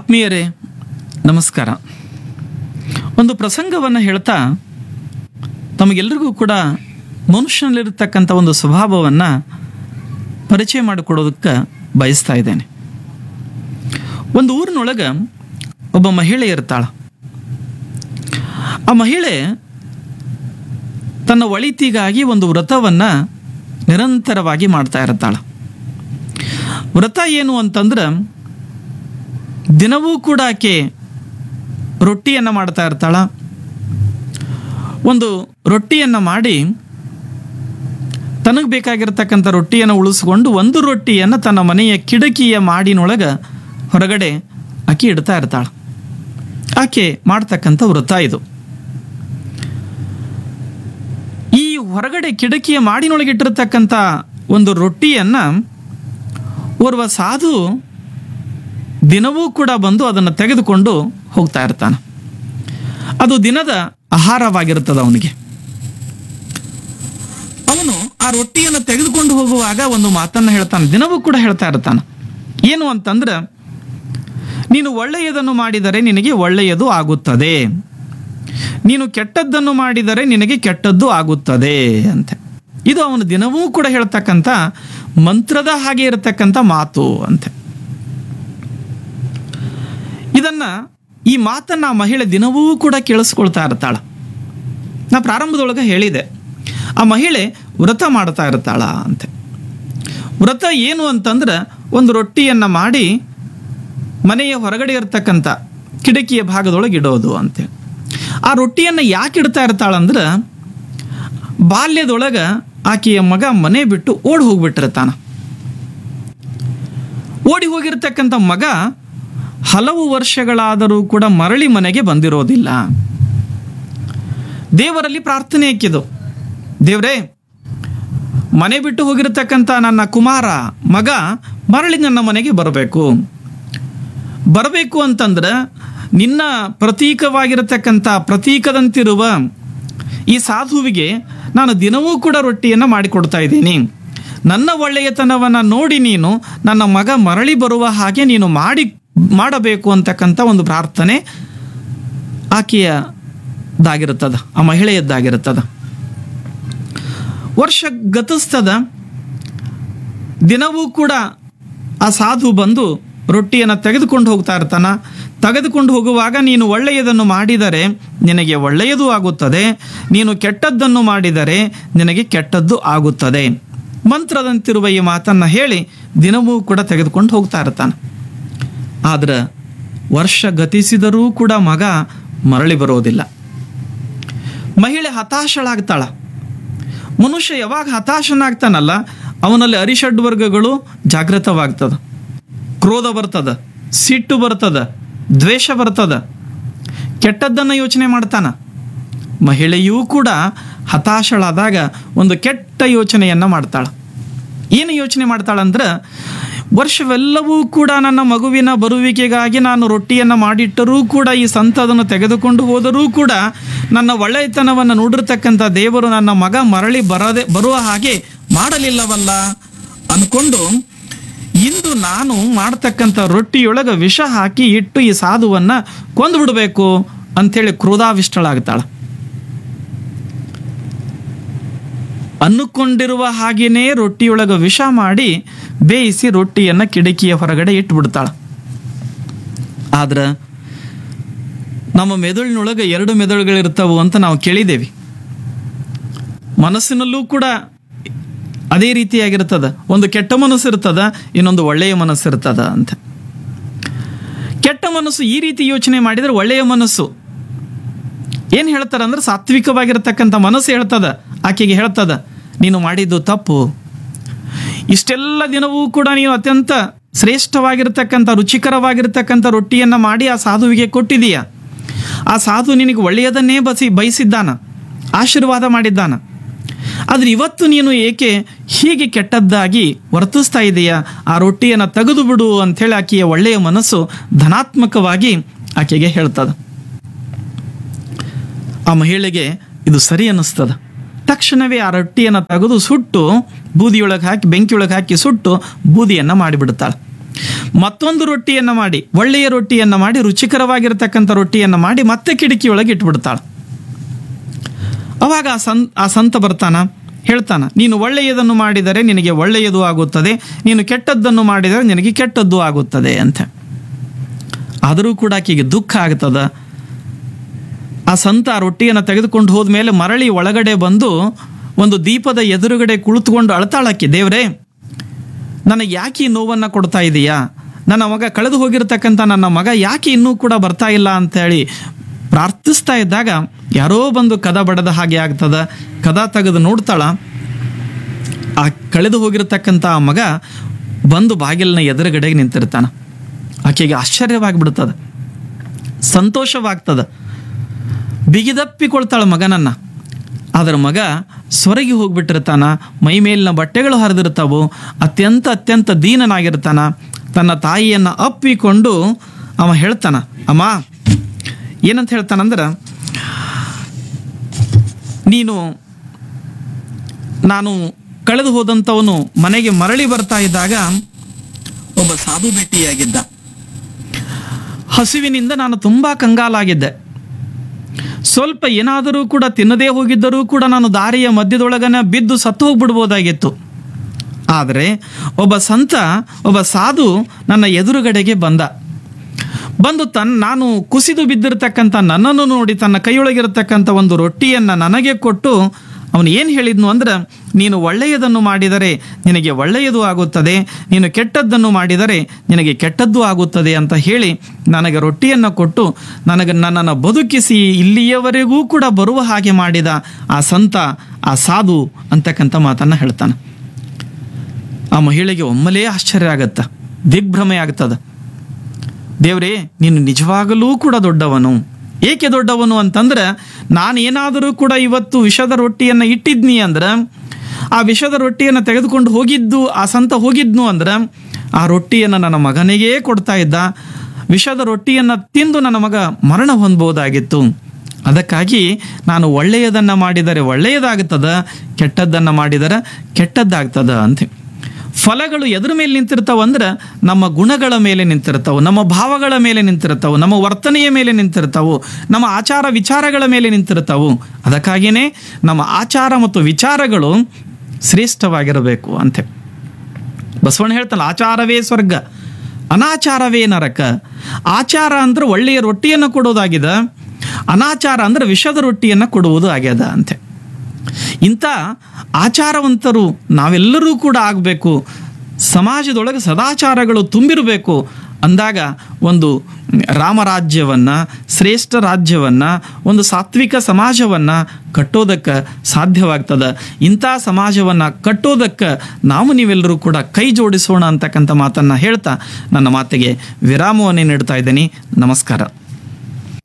ಆತ್ಮೀಯರೇ ನಮಸ್ಕಾರ ಒಂದು ಪ್ರಸಂಗವನ್ನು ಹೇಳ್ತಾ ತಮಗೆಲ್ಲರಿಗೂ ಕೂಡ ಮನುಷ್ಯನಲ್ಲಿರ್ತಕ್ಕಂಥ ಒಂದು ಸ್ವಭಾವವನ್ನು ಪರಿಚಯ ಮಾಡಿಕೊಡೋದಕ್ಕೆ ಬಯಸ್ತಾ ಇದ್ದೇನೆ ಒಂದು ಊರಿನೊಳಗೆ ಒಬ್ಬ ಮಹಿಳೆ ಇರ್ತಾಳೆ ಆ ಮಹಿಳೆ ತನ್ನ ಒಳಿತಿಗಾಗಿ ಒಂದು ವ್ರತವನ್ನು ನಿರಂತರವಾಗಿ ಮಾಡ್ತಾ ಇರ್ತಾಳೆ ವ್ರತ ಏನು ಅಂತಂದ್ರೆ ದಿನವೂ ಕೂಡ ಆಕೆ ರೊಟ್ಟಿಯನ್ನು ಮಾಡ್ತಾ ಇರ್ತಾಳ ಒಂದು ರೊಟ್ಟಿಯನ್ನು ಮಾಡಿ ತನಗೆ ಬೇಕಾಗಿರ್ತಕ್ಕಂಥ ರೊಟ್ಟಿಯನ್ನು ಉಳಿಸ್ಕೊಂಡು ಒಂದು ರೊಟ್ಟಿಯನ್ನು ತನ್ನ ಮನೆಯ ಕಿಟಕಿಯ ಮಾಡಿನೊಳಗೆ ಹೊರಗಡೆ ಆಕೆ ಇಡ್ತಾ ಇರ್ತಾಳೆ ಆಕೆ ಮಾಡ್ತಕ್ಕಂಥ ವ್ರತ ಇದು ಈ ಹೊರಗಡೆ ಕಿಟಕಿಯ ಮಾಡಿನೊಳಗೆ ಇಟ್ಟಿರ್ತಕ್ಕಂಥ ಒಂದು ರೊಟ್ಟಿಯನ್ನು ಓರ್ವ ಸಾಧು ದಿನವೂ ಕೂಡ ಬಂದು ಅದನ್ನು ತೆಗೆದುಕೊಂಡು ಹೋಗ್ತಾ ಇರ್ತಾನೆ ಅದು ದಿನದ ಆಹಾರವಾಗಿರ್ತದೆ ಅವನಿಗೆ ಅವನು ಆ ರೊಟ್ಟಿಯನ್ನು ತೆಗೆದುಕೊಂಡು ಹೋಗುವಾಗ ಒಂದು ಮಾತನ್ನು ಹೇಳ್ತಾನೆ ದಿನವೂ ಕೂಡ ಹೇಳ್ತಾ ಇರ್ತಾನೆ ಏನು ಅಂತಂದ್ರೆ ನೀನು ಒಳ್ಳೆಯದನ್ನು ಮಾಡಿದರೆ ನಿನಗೆ ಒಳ್ಳೆಯದು ಆಗುತ್ತದೆ ನೀನು ಕೆಟ್ಟದ್ದನ್ನು ಮಾಡಿದರೆ ನಿನಗೆ ಕೆಟ್ಟದ್ದು ಆಗುತ್ತದೆ ಅಂತ ಇದು ಅವನು ದಿನವೂ ಕೂಡ ಹೇಳ್ತಕ್ಕಂಥ ಮಂತ್ರದ ಹಾಗೆ ಇರತಕ್ಕಂಥ ಮಾತು ಅಂತೆ ಇದನ್ನ ಈ ಮಾತನ್ನ ಆ ಮಹಿಳೆ ದಿನವೂ ಕೂಡ ಕೇಳಿಸ್ಕೊಳ್ತಾ ಇರ್ತಾಳ ನಾ ಪ್ರಾರಂಭದೊಳಗೆ ಹೇಳಿದೆ ಆ ಮಹಿಳೆ ವ್ರತ ಮಾಡ್ತಾ ಇರ್ತಾಳ ಅಂತೆ ವ್ರತ ಏನು ಅಂತಂದ್ರೆ ಒಂದು ರೊಟ್ಟಿಯನ್ನ ಮಾಡಿ ಮನೆಯ ಹೊರಗಡೆ ಇರ್ತಕ್ಕಂಥ ಕಿಟಕಿಯ ಭಾಗದೊಳಗೆ ಇಡೋದು ಅಂತೆ ಆ ರೊಟ್ಟಿಯನ್ನು ಯಾಕೆ ಇಡ್ತಾ ಇರ್ತಾಳಂದ್ರೆ ಬಾಲ್ಯದೊಳಗೆ ಆಕೆಯ ಮಗ ಮನೆ ಬಿಟ್ಟು ಓಡಿ ಹೋಗ್ಬಿಟ್ಟಿರ್ತಾನ ಓಡಿ ಹೋಗಿರ್ತಕ್ಕಂಥ ಮಗ ಹಲವು ವರ್ಷಗಳಾದರೂ ಕೂಡ ಮರಳಿ ಮನೆಗೆ ಬಂದಿರೋದಿಲ್ಲ ದೇವರಲ್ಲಿ ಪ್ರಾರ್ಥನೆ ಹಾಕಿದು ದೇವ್ರೇ ಮನೆ ಬಿಟ್ಟು ಹೋಗಿರತಕ್ಕಂಥ ನನ್ನ ಕುಮಾರ ಮಗ ಮರಳಿ ನನ್ನ ಮನೆಗೆ ಬರಬೇಕು ಬರಬೇಕು ಅಂತಂದ್ರೆ ನಿನ್ನ ಪ್ರತೀಕವಾಗಿರತಕ್ಕಂಥ ಪ್ರತೀಕದಂತಿರುವ ಈ ಸಾಧುವಿಗೆ ನಾನು ದಿನವೂ ಕೂಡ ರೊಟ್ಟಿಯನ್ನು ಮಾಡಿಕೊಡ್ತಾ ಇದ್ದೀನಿ ನನ್ನ ಒಳ್ಳೆಯತನವನ್ನು ನೋಡಿ ನೀನು ನನ್ನ ಮಗ ಮರಳಿ ಬರುವ ಹಾಗೆ ನೀನು ಮಾಡಿ ಮಾಡಬೇಕು ಅಂತಕ್ಕಂಥ ಒಂದು ಪ್ರಾರ್ಥನೆ ಆಕೆಯದಾಗಿರುತ್ತದ ಆ ಮಹಿಳೆಯದ್ದಾಗಿರುತ್ತದ ವರ್ಷ ಗತಿಸ್ತದ ದಿನವೂ ಕೂಡ ಆ ಸಾಧು ಬಂದು ರೊಟ್ಟಿಯನ್ನು ತೆಗೆದುಕೊಂಡು ಹೋಗ್ತಾ ಇರ್ತಾನ ತೆಗೆದುಕೊಂಡು ಹೋಗುವಾಗ ನೀನು ಒಳ್ಳೆಯದನ್ನು ಮಾಡಿದರೆ ನಿನಗೆ ಒಳ್ಳೆಯದು ಆಗುತ್ತದೆ ನೀನು ಕೆಟ್ಟದ್ದನ್ನು ಮಾಡಿದರೆ ನಿನಗೆ ಕೆಟ್ಟದ್ದು ಆಗುತ್ತದೆ ಮಂತ್ರದಂತಿರುವ ಈ ಮಾತನ್ನು ಹೇಳಿ ದಿನವೂ ಕೂಡ ತೆಗೆದುಕೊಂಡು ಹೋಗ್ತಾ ಇರ್ತಾನೆ ಆದ್ರೆ ವರ್ಷ ಗತಿಸಿದರೂ ಕೂಡ ಮಗ ಮರಳಿ ಬರೋದಿಲ್ಲ ಮಹಿಳೆ ಹತಾಶಳಾಗ್ತಾಳ ಮನುಷ್ಯ ಯಾವಾಗ ಹತಾಶನಾಗ್ತಾನಲ್ಲ ಅವನಲ್ಲಿ ಅರಿಷಡ್ ವರ್ಗಗಳು ಜಾಗೃತವಾಗ್ತದ ಕ್ರೋಧ ಬರ್ತದ ಸಿಟ್ಟು ಬರ್ತದ ದ್ವೇಷ ಬರ್ತದ ಕೆಟ್ಟದ್ದನ್ನು ಯೋಚನೆ ಮಾಡ್ತಾನ ಮಹಿಳೆಯೂ ಕೂಡ ಹತಾಶಳಾದಾಗ ಒಂದು ಕೆಟ್ಟ ಯೋಚನೆಯನ್ನ ಮಾಡ್ತಾಳ ಏನು ಯೋಚನೆ ಮಾಡ್ತಾಳಂದ್ರೆ ವರ್ಷವೆಲ್ಲವೂ ಕೂಡ ನನ್ನ ಮಗುವಿನ ಬರುವಿಕೆಗಾಗಿ ನಾನು ರೊಟ್ಟಿಯನ್ನು ಮಾಡಿಟ್ಟರೂ ಕೂಡ ಈ ಸಂತ ಅದನ್ನು ತೆಗೆದುಕೊಂಡು ಹೋದರೂ ಕೂಡ ನನ್ನ ಒಳ್ಳೆಯತನವನ್ನು ನೋಡಿರ್ತಕ್ಕಂಥ ದೇವರು ನನ್ನ ಮಗ ಮರಳಿ ಬರದೆ ಬರುವ ಹಾಗೆ ಮಾಡಲಿಲ್ಲವಲ್ಲ ಅನ್ಕೊಂಡು ಇಂದು ನಾನು ಮಾಡ್ತಕ್ಕಂಥ ರೊಟ್ಟಿಯೊಳಗೆ ವಿಷ ಹಾಕಿ ಇಟ್ಟು ಈ ಸಾಧುವನ್ನ ಕೊಂದು ಬಿಡಬೇಕು ಅಂಥೇಳಿ ಕ್ರೋಧಾವಿಷ್ಟಳಾಗ್ತಾಳ ಅನ್ನುಕೊಂಡಿರುವ ಹಾಗೇನೇ ರೊಟ್ಟಿಯೊಳಗೆ ವಿಷ ಮಾಡಿ ಬೇಯಿಸಿ ರೊಟ್ಟಿಯನ್ನು ಕಿಟಕಿಯ ಹೊರಗಡೆ ಇಟ್ಬಿಡ್ತಾಳ ಆದ್ರೆ ನಮ್ಮ ಮೆದುಳಿನೊಳಗೆ ಎರಡು ಮೆದುಳುಗಳಿರ್ತಾವು ಅಂತ ನಾವು ಕೇಳಿದ್ದೇವೆ ಮನಸ್ಸಿನಲ್ಲೂ ಕೂಡ ಅದೇ ರೀತಿಯಾಗಿರ್ತದ ಒಂದು ಕೆಟ್ಟ ಮನಸ್ಸು ಇರ್ತದ ಇನ್ನೊಂದು ಒಳ್ಳೆಯ ಮನಸ್ಸು ಇರ್ತದ ಅಂತ ಕೆಟ್ಟ ಮನಸ್ಸು ಈ ರೀತಿ ಯೋಚನೆ ಮಾಡಿದ್ರೆ ಒಳ್ಳೆಯ ಮನಸ್ಸು ಏನ್ ಹೇಳ್ತಾರ ಅಂದ್ರೆ ಸಾತ್ವಿಕವಾಗಿರತಕ್ಕಂಥ ಮನಸ್ಸು ಹೇಳ್ತದ ಆಕೆಗೆ ಹೇಳ್ತದ ನೀನು ಮಾಡಿದ್ದು ತಪ್ಪು ಇಷ್ಟೆಲ್ಲ ದಿನವೂ ಕೂಡ ನೀನು ಅತ್ಯಂತ ಶ್ರೇಷ್ಠವಾಗಿರ್ತಕ್ಕಂಥ ರುಚಿಕರವಾಗಿರ್ತಕ್ಕಂಥ ರೊಟ್ಟಿಯನ್ನ ಮಾಡಿ ಆ ಸಾಧುವಿಗೆ ಕೊಟ್ಟಿದೀಯ ಆ ಸಾಧು ನಿನಗೆ ಒಳ್ಳೆಯದನ್ನೇ ಬಸಿ ಬಯಸಿದ್ದಾನ ಆಶೀರ್ವಾದ ಮಾಡಿದ್ದಾನ ಆದ್ರೆ ಇವತ್ತು ನೀನು ಏಕೆ ಹೀಗೆ ಕೆಟ್ಟದ್ದಾಗಿ ವರ್ತಿಸ್ತಾ ಇದೆಯಾ ಆ ರೊಟ್ಟಿಯನ್ನು ತೆಗೆದು ಬಿಡು ಅಂಥೇಳಿ ಆಕೆಯ ಒಳ್ಳೆಯ ಮನಸ್ಸು ಧನಾತ್ಮಕವಾಗಿ ಆಕೆಗೆ ಹೇಳ್ತದ ಆ ಮಹಿಳೆಗೆ ಇದು ಸರಿ ಅನ್ನಿಸ್ತದ ತಕ್ಷಣವೇ ಆ ರೊಟ್ಟಿಯನ್ನು ತೆಗೆದು ಸುಟ್ಟು ಬೂದಿಯೊಳಗೆ ಹಾಕಿ ಬೆಂಕಿಯೊಳಗೆ ಹಾಕಿ ಸುಟ್ಟು ಬೂದಿಯನ್ನು ಮಾಡಿಬಿಡ್ತಾಳೆ ಮತ್ತೊಂದು ರೊಟ್ಟಿಯನ್ನು ಮಾಡಿ ಒಳ್ಳೆಯ ರೊಟ್ಟಿಯನ್ನು ಮಾಡಿ ರುಚಿಕರವಾಗಿರತಕ್ಕಂಥ ರೊಟ್ಟಿಯನ್ನು ಮಾಡಿ ಮತ್ತೆ ಕಿಟಕಿಯೊಳಗೆ ಇಟ್ಬಿಡ್ತಾಳೆ ಅವಾಗ ಆ ಸಂ ಆ ಸಂತ ಬರ್ತಾನ ಹೇಳ್ತಾನ ನೀನು ಒಳ್ಳೆಯದನ್ನು ಮಾಡಿದರೆ ನಿನಗೆ ಒಳ್ಳೆಯದು ಆಗುತ್ತದೆ ನೀನು ಕೆಟ್ಟದ್ದನ್ನು ಮಾಡಿದರೆ ನಿನಗೆ ಕೆಟ್ಟದ್ದು ಆಗುತ್ತದೆ ಅಂತ ಆದರೂ ಕೂಡ ಆಕೆಗೆ ದುಃಖ ಆಗ್ತದ ಆ ಸಂತ ಆ ರೊಟ್ಟಿಯನ್ನು ತೆಗೆದುಕೊಂಡು ಹೋದ್ಮೇಲೆ ಮರಳಿ ಒಳಗಡೆ ಬಂದು ಒಂದು ದೀಪದ ಎದುರುಗಡೆ ಕುಳಿತುಕೊಂಡು ಅಳ್ತಾಳಕ್ಕೆ ದೇವರೇ ನನಗೆ ಯಾಕೆ ಈ ನೋವನ್ನು ಕೊಡ್ತಾ ಇದೀಯಾ ನನ್ನ ಮಗ ಕಳೆದು ಹೋಗಿರ್ತಕ್ಕಂಥ ನನ್ನ ಮಗ ಯಾಕೆ ಇನ್ನೂ ಕೂಡ ಬರ್ತಾ ಇಲ್ಲ ಅಂತೇಳಿ ಪ್ರಾರ್ಥಿಸ್ತಾ ಇದ್ದಾಗ ಯಾರೋ ಬಂದು ಕದ ಬಡದ ಹಾಗೆ ಆಗ್ತದ ಕದ ತೆಗೆದು ನೋಡ್ತಾಳ ಆ ಕಳೆದು ಹೋಗಿರ್ತಕ್ಕಂಥ ಆ ಮಗ ಬಂದು ಬಾಗಿಲಿನ ಎದುರುಗಡೆಗೆ ನಿಂತಿರ್ತಾನ ಆಕೆಗೆ ಆಶ್ಚರ್ಯವಾಗಿಬಿಡ್ತದ ಸಂತೋಷವಾಗ್ತದ ಬಿಗಿದಪ್ಪಿಕೊಳ್ತಾಳ ಮಗನನ್ನ ಅದರ ಮಗ ಸೊರಗಿ ಹೋಗ್ಬಿಟ್ಟಿರ್ತಾನ ಮೈ ಮೇಲಿನ ಬಟ್ಟೆಗಳು ಹರಿದಿರ್ತಾವು ಅತ್ಯಂತ ಅತ್ಯಂತ ದೀನನಾಗಿರ್ತಾನ ತನ್ನ ತಾಯಿಯನ್ನು ಅಪ್ಪಿಕೊಂಡು ಅವ ಹೇಳ್ತಾನ ಅಮ್ಮ ಏನಂತ ಹೇಳ್ತಾನಂದ್ರ ನೀನು ನಾನು ಕಳೆದು ಹೋದಂಥವನು ಮನೆಗೆ ಮರಳಿ ಬರ್ತಾ ಇದ್ದಾಗ ಒಬ್ಬ ಸಾಧು ಭೇಟಿಯಾಗಿದ್ದ ಹಸುವಿನಿಂದ ನಾನು ತುಂಬಾ ಕಂಗಾಲಾಗಿದ್ದೆ ಸ್ವಲ್ಪ ಏನಾದರೂ ಕೂಡ ತಿನ್ನದೇ ಹೋಗಿದ್ದರೂ ಕೂಡ ನಾನು ದಾರಿಯ ಮಧ್ಯದೊಳಗನ ಬಿದ್ದು ಸತ್ತು ಹೋಗ್ಬಿಡ್ಬೋದಾಗಿತ್ತು ಆದರೆ ಒಬ್ಬ ಸಂತ ಒಬ್ಬ ಸಾಧು ನನ್ನ ಎದುರುಗಡೆಗೆ ಬಂದ ಬಂದು ತನ್ನ ನಾನು ಕುಸಿದು ಬಿದ್ದಿರತಕ್ಕಂಥ ನನ್ನನ್ನು ನೋಡಿ ತನ್ನ ಕೈಯೊಳಗಿರತಕ್ಕಂಥ ಒಂದು ರೊಟ್ಟಿಯನ್ನು ನನಗೆ ಕೊಟ್ಟು ಅವನು ಏನು ಹೇಳಿದ್ನು ಅಂದ್ರೆ ನೀನು ಒಳ್ಳೆಯದನ್ನು ಮಾಡಿದರೆ ನಿನಗೆ ಒಳ್ಳೆಯದು ಆಗುತ್ತದೆ ನೀನು ಕೆಟ್ಟದ್ದನ್ನು ಮಾಡಿದರೆ ನಿನಗೆ ಕೆಟ್ಟದ್ದು ಆಗುತ್ತದೆ ಅಂತ ಹೇಳಿ ನನಗೆ ರೊಟ್ಟಿಯನ್ನು ಕೊಟ್ಟು ನನಗೆ ನನ್ನನ್ನು ಬದುಕಿಸಿ ಇಲ್ಲಿಯವರೆಗೂ ಕೂಡ ಬರುವ ಹಾಗೆ ಮಾಡಿದ ಆ ಸಂತ ಆ ಸಾಧು ಅಂತಕ್ಕಂಥ ಮಾತನ್ನು ಹೇಳ್ತಾನೆ ಆ ಮಹಿಳೆಗೆ ಒಮ್ಮೆಲೇ ಆಶ್ಚರ್ಯ ಆಗತ್ತ ದಿಗ್ಭ್ರಮೆ ಆಗ್ತದ ದೇವ್ರೇ ನೀನು ನಿಜವಾಗಲೂ ಕೂಡ ದೊಡ್ಡವನು ಏಕೆ ದೊಡ್ಡವನು ಅಂತಂದ್ರೆ ನಾನು ಏನಾದರೂ ಕೂಡ ಇವತ್ತು ವಿಷದ ರೊಟ್ಟಿಯನ್ನು ಇಟ್ಟಿದ್ನಿ ಅಂದ್ರೆ ಆ ವಿಷದ ರೊಟ್ಟಿಯನ್ನು ತೆಗೆದುಕೊಂಡು ಹೋಗಿದ್ದು ಆ ಸಂತ ಹೋಗಿದ್ನು ಅಂದ್ರೆ ಆ ರೊಟ್ಟಿಯನ್ನು ನನ್ನ ಮಗನಿಗೇ ಕೊಡ್ತಾ ಇದ್ದ ವಿಷದ ರೊಟ್ಟಿಯನ್ನು ತಿಂದು ನನ್ನ ಮಗ ಮರಣ ಹೊಂದ್ಬೋದಾಗಿತ್ತು ಅದಕ್ಕಾಗಿ ನಾನು ಒಳ್ಳೆಯದನ್ನು ಮಾಡಿದರೆ ಒಳ್ಳೆಯದಾಗುತ್ತದ ಕೆಟ್ಟದ್ದನ್ನು ಮಾಡಿದರೆ ಕೆಟ್ಟದ್ದಾಗ್ತದ ಅಂತ ಫಲಗಳು ಎದ್ರ ಮೇಲೆ ನಿಂತಿರ್ತಾವ ಅಂದ್ರೆ ನಮ್ಮ ಗುಣಗಳ ಮೇಲೆ ನಿಂತಿರ್ತಾವು ನಮ್ಮ ಭಾವಗಳ ಮೇಲೆ ನಿಂತಿರ್ತಾವು ನಮ್ಮ ವರ್ತನೆಯ ಮೇಲೆ ನಿಂತಿರ್ತಾವು ನಮ್ಮ ಆಚಾರ ವಿಚಾರಗಳ ಮೇಲೆ ನಿಂತಿರ್ತಾವು ಅದಕ್ಕಾಗಿಯೇ ನಮ್ಮ ಆಚಾರ ಮತ್ತು ವಿಚಾರಗಳು ಶ್ರೇಷ್ಠವಾಗಿರಬೇಕು ಅಂತೆ ಬಸವಣ್ಣ ಹೇಳ್ತಾನೆ ಆಚಾರವೇ ಸ್ವರ್ಗ ಅನಾಚಾರವೇ ನರಕ ಆಚಾರ ಅಂದ್ರೆ ಒಳ್ಳೆಯ ರೊಟ್ಟಿಯನ್ನು ಕೊಡೋದಾಗಿದೆ ಅನಾಚಾರ ಅಂದ್ರೆ ವಿಷದ ರೊಟ್ಟಿಯನ್ನು ಕೊಡುವುದು ಆಗ್ಯದ ಅಂತೆ ಇಂಥ ಆಚಾರವಂತರು ನಾವೆಲ್ಲರೂ ಕೂಡ ಆಗಬೇಕು ಸಮಾಜದೊಳಗೆ ಸದಾಚಾರಗಳು ತುಂಬಿರಬೇಕು ಅಂದಾಗ ಒಂದು ರಾಮರಾಜ್ಯವನ್ನು ಶ್ರೇಷ್ಠ ರಾಜ್ಯವನ್ನು ಒಂದು ಸಾತ್ವಿಕ ಸಮಾಜವನ್ನು ಕಟ್ಟೋದಕ್ಕೆ ಸಾಧ್ಯವಾಗ್ತದೆ ಇಂಥ ಸಮಾಜವನ್ನು ಕಟ್ಟೋದಕ್ಕೆ ನಾವು ನೀವೆಲ್ಲರೂ ಕೂಡ ಕೈ ಜೋಡಿಸೋಣ ಅಂತಕ್ಕಂಥ ಮಾತನ್ನು ಹೇಳ್ತಾ ನನ್ನ ಮಾತಿಗೆ ವಿರಾಮವನ್ನೇ ನೀಡ್ತಾ ಇದ್ದೀನಿ ನಮಸ್ಕಾರ